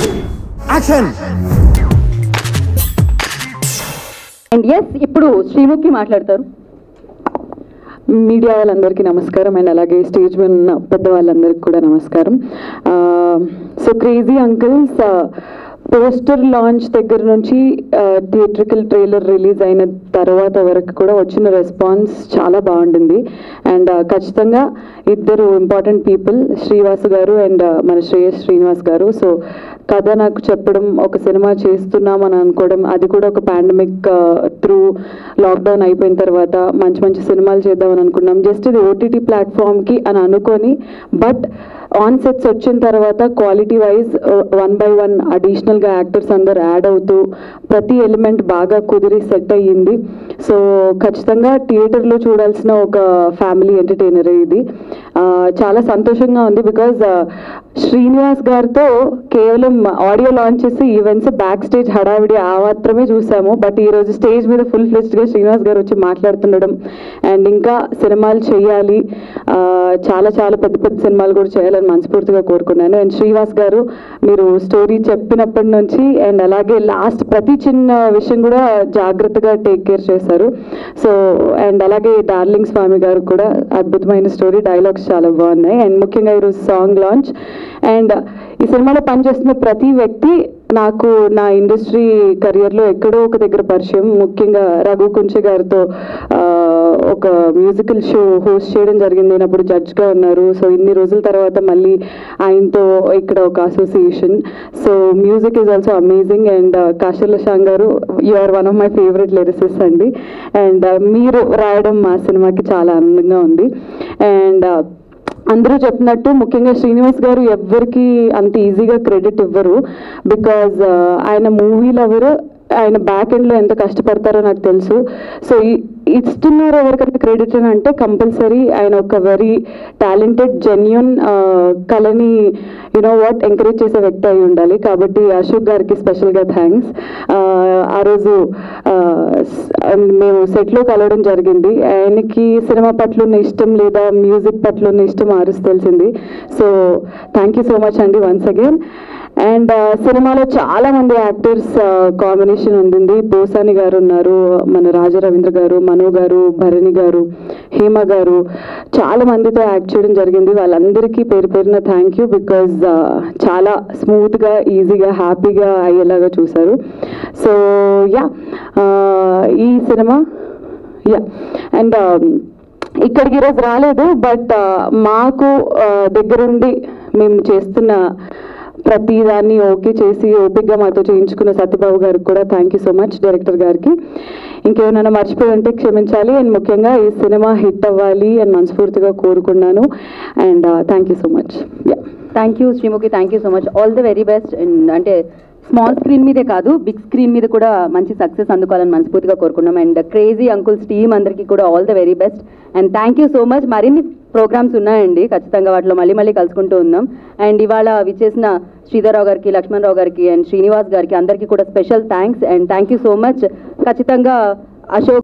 action and yes ఇప్పుడు శ్రీముఖి మాట్లాడతారు media వాళ్ళందరికీ నమస్కారం అండ్ అలాగే స్టేజ్ మీద ఉన్న పెద్దవాళ్ళందరికీ కూడా నమస్కారం so crazy uncles poster launch దగ్గర నుంచి థియేట్రికల్ ట్రైలర్ రిలీజ్ అయిన తర్వాత వరకు కూడా వచ్చిన రెస్పాన్స్ చాలా బాగుండింది అండ్ ఖచ్చితంగా ఇద్దరు ఇంపార్టెంట్ పీపుల్ శ్రీవాసు గారు అండ్ మన శ్రేయస్ శ్రీనివాస్ గారు సో కథ నాకు చెప్పడం ఒక సినిమా చేస్తున్నాం అని అనుకోవడం అది కూడా ఒక పాండమిక్ త్రూ లాక్డౌన్ అయిపోయిన తర్వాత మంచి మంచి సినిమాలు చేద్దామని అనుకున్నాం జస్ట్ ఇది ఓటీటీ ప్లాట్ఫామ్కి అని అనుకొని బట్ ఆన్ సెట్స్ వచ్చిన తర్వాత quality wise one by one అడిషనల్గా యాక్టర్స్ అందరు యాడ్ అవుతూ ప్రతి ఎలిమెంట్ బాగా కుదిరి సెట్ అయ్యింది సో ఖచ్చితంగా థియేటర్లో చూడాల్సిన ఒక ఫ్యామిలీ ఎంటర్టైనర్ ఇది ఆ, చాలా సంతోషంగా ఉంది బికాజ్ శ్రీనివాస్ గారితో కేవలం ఆడియో లాంచ్ చేసి ఈవెంట్స్ బ్యాక్ స్టేజ్ హడావిడి ఆ మాత్రమే చూసాము బట్ ఈరోజు స్టేజ్ మీద ఫుల్ ఫ్లెజ్డ్గా శ్రీనివాస్ గారు వచ్చి మాట్లాడుతుండడం అండ్ ఇంకా సినిమాలు చేయాలి ఆ, చాలా చాలా పెద్ద పెద్ద సినిమాలు కూడా చేయాలని మనస్ఫూర్తిగా కోరుకున్నాను అండ్ శ్రీనివాస్ గారు మీరు స్టోరీ చెప్పినప్పటి నుంచి అండ్ అలాగే లాస్ట్ ప్రతి చిన్న విషయం కూడా జాగ్రత్తగా టేక్ కేర్ చేశారు సో అండ్ అలాగే డార్లింగ్ స్వామి గారు కూడా అద్భుతమైన స్టోరీ డైలాగ్స్ చాలా బాగున్నాయి అండ్ ముఖ్యంగా ఈరోజు సాంగ్ లాంచ్ అండ్ ఈ సినిమాలో పనిచేస్తున్న ప్రతి వ్యక్తి నాకు నా ఇండస్ట్రీ కెరియర్లో ఎక్కడో ఒక దగ్గర పరిచయం ముఖ్యంగా రఘు కుంచె గారితో ఆ, ఒక మ్యూజికల్ షో హోస్ట్ చేయడం జరిగింది నేను అప్పుడు జడ్జ్గా ఉన్నారు సో ఇన్ని రోజుల తర్వాత మళ్ళీ ఆయనతో ఇక్కడ ఒక association so music is also amazing and Kasarla Shyam గారు you are one of my favourite lyricists అండి అండ్ మీరు రాయడం మా సినిమాకి చాలా ఆనందంగా ఉంది అండ్ అందరూ చెప్పినట్టు ముఖ్యంగా శ్రీనివాస్ గారు ఎవ్వరికి అంత ఈజీగా క్రెడిట్ ఇవ్వరు బికాజ్ ఆయన మూవీ లవర్ ఆయన బ్యాక్ ఎండ్లో ఎంత కష్టపడతారో నాకు తెలుసు సో ఇస్తున్నారు ఎవరికైనా క్రెడిట్ అని అంటే కంపల్సరీ ఆయన ఒక వెరీ టాలెంటెడ్ జెన్యున్ కళని యునో వాట్ ఎంకరేజ్ చేసే వ్యక్తి అయి ఉండాలి కాబట్టి అశోక్ గారికి స్పెషల్గా థ్యాంక్స్ ఆ రోజు ఆ, స్- మేము సెట్లో కలవడం జరిగింది ఆయనకి సినిమా పట్ల ఉన్న ఇష్టం లేదా మ్యూజిక్ పట్ల ఉన్న ఇష్టం ఆరుస్ తెలిసింది so thank you so much అండి వన్స్ అగైన్ అండ్ సినిమాలో చాలా మంది యాక్టర్స్ కాంబినేషన్ ఉంది పోసాని గారు ఉన్నారు మన రాజా రవీంద్ర గారు మను గారు భరణి గారు హేమ గారు చాలా మందితో యాక్ట్ చేయడం జరిగింది వాళ్ళందరికీ పేరు పేరున థ్యాంక్ యూ బికాజ్ చాలా స్మూత్గా ఈజీగా హ్యాపీగా అయ్యేలాగా చూశారు సో యా ఈ సినిమా యా అండ్ ఇక్కడికి ఈరోజు రాలేదు బట్ మాకు ఆ, దగ్గరుండి మేము చేస్తున్న ప్రతి దాన్ని ఓకే చేసి ఓపిక్గా మాతో చేయించుకున్న సత్యబాబు గారికి కూడా thank you so much director గారికి ఇంకేమైనా మర్చిపోయి ఉంటే క్షమించాలి అండ్ ముఖ్యంగా ఈ సినిమా హిట్ అవ్వాలి అని మనస్ఫూర్తిగా కోరుకున్నాను and thank you so much ya thank you Sreemukhi thank you so much all the very best అంటే స్మాల్ స్క్రీన్ మీదే కాదు బిగ్ స్క్రీన్ మీద కూడా మంచి సక్సెస్ అందుకోవాలని మనస్ఫూర్తిగా కోరుకున్నాం అండ్ క్రేజీ అంకుల్స్ టీమ్ అందరికీ కూడా all the very best and thank you so much మరిన్ని ప్రోగ్రామ్స్ ఉన్నాయండి ఖచ్చితంగా వాటిలో మళ్ళీ మళ్ళీ కలుసుకుంటూ ఉందాం అండ్ ఇవాళ విచ్చేసిన శ్రీధర్రావు గారికి లక్ష్మణరావు గారికి అండ్ శ్రీనివాస్ గారికి అందరికీ కూడా special thanks and thank you so much ఖచ్చితంగా అశోక్